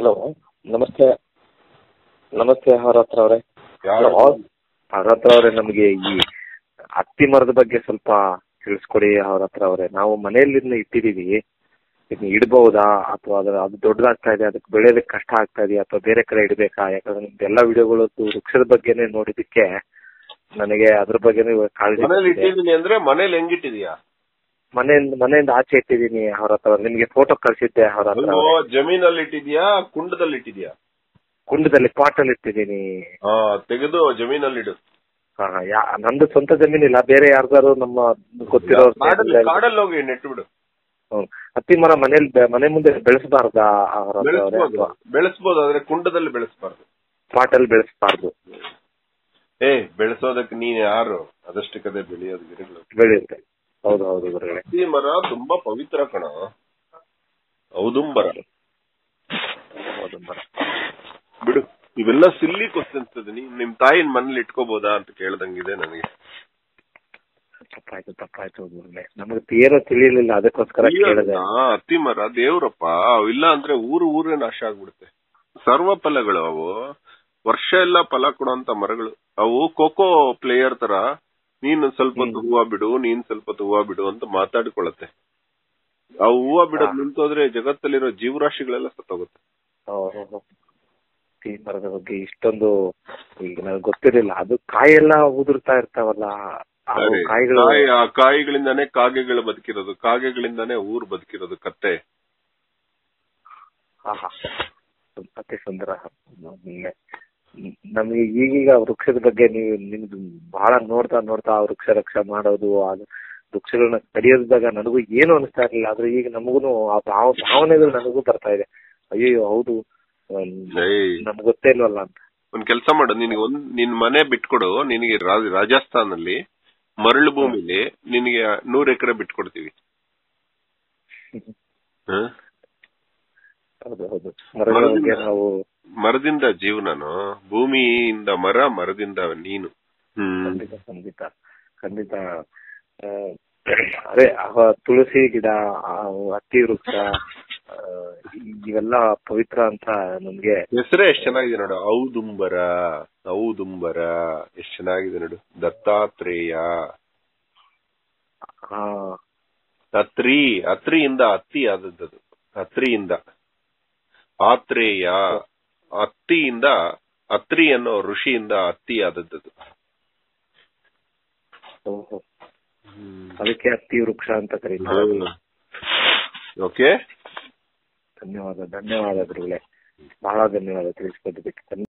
Hello ನಮಸ್ತೆ ನಮಸ್ತೆ ಹತ್ರ ಅವರೇ ಯಾರು ಹತ್ರ ಅವರೇ ನಮಗೆ ಈ ಹತ್ತಿ ಮರದ ಬಗ್ಗೆ ಸ್ವಲ್ಪ ತಿಳಿಸ್ಕೊಡಿ ಅವ್ರ ಹತ್ರ ಅವರೇ ನಾವು ಮನೆಯಲ್ಲಿ ಇದನ್ನ ಇಟ್ಟಿದ್ದೀವಿ ಇದನ್ನ ಇಡ್ಬಹುದಾ ಅಥವಾ ಅದರ ಅದು ದೊಡ್ಡದಾಗ್ತಾ ಇದೆ ಅದಕ್ಕೆ ಬೆಳೆಯೋದಕ್ಕೆ ಕಷ್ಟ ಆಗ್ತಾ ಇದೆಯಾ ಅಥವಾ ಬೇರೆ ಕಡೆ ಇಡಬೇಕಾ ಯಾಕಂದ್ರೆ ನಿಮ್ದು ಎಲ್ಲ ವಿಡಿಯೋಗಳು ವೃಕ್ಷದ ಬಗ್ಗೆನೇ ನೋಡಿದ್ದಕ್ಕೆ ನನಗೆ ಅದ್ರ ಬಗ್ಗೆನೇ ಕಾಳಜಿ ಮನೇಲಿ ಬಂದಿದೆ. ಇಟ್ಟಿದ್ದೀನಿ ಅಂದ್ರೆ ಮನೇಲಿ ಹೆಂಗಿಟ್ಟಿದ್ಯಾ ಮನೆಯಿಂದ ಮನೆಯಿಂದ ಆಚೆ ಇಟ್ಟಿದ್ದೀನಿ ಅವ್ರ ಹತ್ರ ನಿಮಗೆ ಫೋಟೋ ಕಳಿಸಿದ್ದೆ ಅವ್ರ ಹತ್ರ ಅಲ್ವೋ ಜಮೀನಲ್ಲಿ ಇಟ್ಟಿದ್ಯಾ ಕುಂಡದಲ್ಲಿ ಇಟ್ಟಿದ್ಯಾ ಕುಂಡದಲ್ಲಿ ಪಾಟಲ್ಲಿ ಇಟ್ಟಿದ್ದೀನಿ ಹಾ ತೆಗೆದು ಜಮೀನಲ್ಲಿ ಇಡು ಹಾ, ಯಾ- ನಂದು ಸ್ವಂತ ಜಮೀನಿಲ್ಲ ಬೇರೆ ಯಾರ್ದಾರು ನಮ್ಮ ಗೊತ್ತಿರೋ ಕಾಡಲ್ಲಿ ಕಾಡಲ್ಲಿ ಹೋಗಿ ನೆಟ್ಟು ಬಿಡು ಹ್ಮ್. ಹತ್ತಿ ಮರ ಮನೇಲಿ ಬೆ- ಮನೆ ಮುಂದೆ ಬೆಳೆಸಬಾರ್ದಾ ಅವ್ರ ಹತ್ರ ಅವ್ರೆ? ಬೆಳೆಸ್ಬೋದು ಅಥವಾ ಬೆಳೆಸ್ಬೋದು ಆದ್ರೆ ಕುಂಡದಲ್ಲಿ ಬೆಳೆಸಬಾರ್ದು ಪಾಟಲ್ಲಿ ಬೆಳೆಸಬಾರ್ದು ಏ ಬೆಳೆಸೋದಕ್ಕೆ ನೀನ್ ಯಾರು ಅದಷ್ಟಕ್ಕದೇ ಬೆಳೆಯೋದು ಗಿಡಗಳು ಬೆಳೆಯುತ್ತೆ ಹೌದು ಹೌದು ಗುರುಗಳೇ ಹತ್ತಿ ಮರ ತುಂಬಾ ಪವಿತ್ರ ಕಣ ಔದುಂಬರ ಹೌದು ಮರ ಬಿಡು ಇವೆಲ್ಲ ಸಿಲ್ಲಿ ಕ್ವಶನ್ಸ್ ನೀನ್ ನಿಮ್ ತಾಯಿನ ಮನೇಲಿ ಇಟ್ಕೋಬಹುದಾ ಅಂತ ಕೇಳ್ದಂಗಿದೆ ನನಗೆ ತಪ್ಪಾಯ್ತು ತಪ್ಪಾಯ್ತು ಗುರುಗಳೇ ನಮಗೆ ಏನೋ ತಿಳಿಯಲಿಲ್ಲ ಅದಕ್ಕೋಸ್ಕರ ಕೇಳಿದೆ ಆ, ಹತ್ತಿ ಮರ ದೇವ್ರಪ್ಪ ಇಲ್ಲ ಅಂದ್ರೆ ಊರು ಊರೇ ನಾಶ ಆಗ್ಬಿಡುತ್ತೆ ಸರ್ವ ಫಲಗಳು ಅವು ವರ್ಷ ಎಲ್ಲ ಫಲ ಕೊಡುವಂತ ಮರಗಳು ಅವು ಖೋಖೋ ಪ್ಲೇಯರ್ ತರ ನೀನ್ ಸ್ವಲ್ಪ ಹೊತ್ತು ಹೂವ ಬಿಡು ನೀನ್ ಸ್ವಲ್ಪ ಹೊತ್ತು ಹೂವ ಬಿಡು ಅಂತ ಮಾತಾಡ್ಕೊಳತ್ತೆ ಆ ಹೂವ ಬಿಡೋದ್ ನಿಂತೋದ್ರೆ ಜಗತ್ತಲ್ಲಿರೋ ಜೀವರಾಶಿಗಳೆಲ್ಲ ಸತ್ತೋಗುತ್ತೆ ಓಹೋ. ಹತ್ತಿ ಮರದ ಬಗ್ಗೆ ಇಷ್ಟೊಂದು ಈಗ ನನಗೆ ಗೊತ್ತಿರಲಿಲ್ಲ ಅದು ಕಾಯೆಲ್ಲ ಉದುರ್ತಾ ಇರ್ತಾವಲ್ಲ ಆ ಅರೆ, ಕಾಯಿಗಳು ಕಾಯಿ ಆ ಕಾಯಿಗಳಿಂದಾನೇ ಕಾಗೆಗಳು ಬದುಕಿರೋದು ಕಾಗೆಗಳಿಂದಾನೇ ಊರು ಬದುಕಿರೋದು ಕತ್ತೆ ಆಹಾ. ಅತಿ ಸುಂದರ ಒಳ್ಳೆ. ಮ್, ನಮ್ಗೆ ಈಗೀಗ ವೃಕ್ಷದ ಬಗ್ಗೆ ನೀವು ನಿಮ್ದು ಬಹಳ ನೋಡ್ತಾ ನೋಡ್ತಾ ಆ ವೃಕ್ಷ ರಕ್ಷೆ ಮಾಡೋದು ಅದು ವೃಕ್ಷಗಳನ್ನ ಕಡಿಯೋದಾಗ ನನಗೂ ಏನು ಅನಿಸ್ತಾ ಇರ್ಲಿಲ್ಲ ಆದ್ರೆ ಈಗ ನಮಗೂ ಆ ಭಾವ ಭಾವನೆಗಳು ನನಗೂ ಬರ್ತಾ ಇದೆ ಅಯ್ಯೋ ಹೌದು ಏಯ್ ನಮ್ಗೆ ಗೊತ್ತೇ ಇಲ್ವಲ್ಲ ಅಂತ ಒಂದ್ ಕೆಲ್ಸ ಮಾಡು ನಿನಗೆ ಒಂದ್ ನಿನ್ ಮನೆ ಬಿಟ್ಕೊಡು ನಿನಗೆ ರಾಜ- ರಾಜಸ್ಥಾನಲ್ಲಿ ಮರಳು ಭೂಮಿಲಿ ನಿನಗೆ ನೂರ್ ಎಕರೆ ಬಿಟ್ಕೊಡ್ತೀವಿ ಹ? ಹೌದು ಹೌದು ಮರಗಳ ಬಗ್ಗೆ ನಾವು ಮರದಿಂದ ಜೀವನನು ಭೂಮಿಯಿಂದ ಮರ ಮರದಿಂದ ನೀನು ಹ್ಮ್ ಖಂಡಿತ ಖಂಡಿತ ಖಂಡಿತ ಆ, ಅದೇ ಆ ತುಳಸಿ ಗಿಡ ಆ ಹತ್ತಿ ವೃಕ್ಷ ಆ, ಇವೆಲ್ಲ ಪವಿತ್ರ ಅಂತ ನಮ್ಗೆ ಹೆಸರೇ ಎಷ್ಟ್ ಚೆನ್ನಾಗಿದೆ ನೋಡು ಔದುಂಬರ ಔದುಂಬರ ಎಷ್ಟ್ ಚೆನ್ನಾಗಿದೆ ನೋಡು ದತ್ತಾತ್ರೇಯ ಆ ಅತ್ರಿ ಅತ್ರಿಯಿಂದ ಅತ್ತಿ ಆದದ್ದು ಅತ್ರಿಯಿಂದ ಆತ್ರೇಯ ಅತ್ತಿಯಿಂದ ಅತ್ರಿ ಅನ್ನೋ ಋಷಿಯಿಂದ ಅತ್ತಿ ಆದದ್ದು ಓಹೋ. ಅದಕ್ಕೆ ಹತ್ತಿ ವೃಕ್ಷ ಅಂತ ಕರೀತಾರೆ ಓಕೆ ಧನ್ಯವಾದ ಧನ್ಯವಾದ ಗುರುಗಳೇ ಬಹಳ ಧನ್ಯವಾದ ತಿಳಿಸ್ಕೊದ್ದಕ್ಕೆ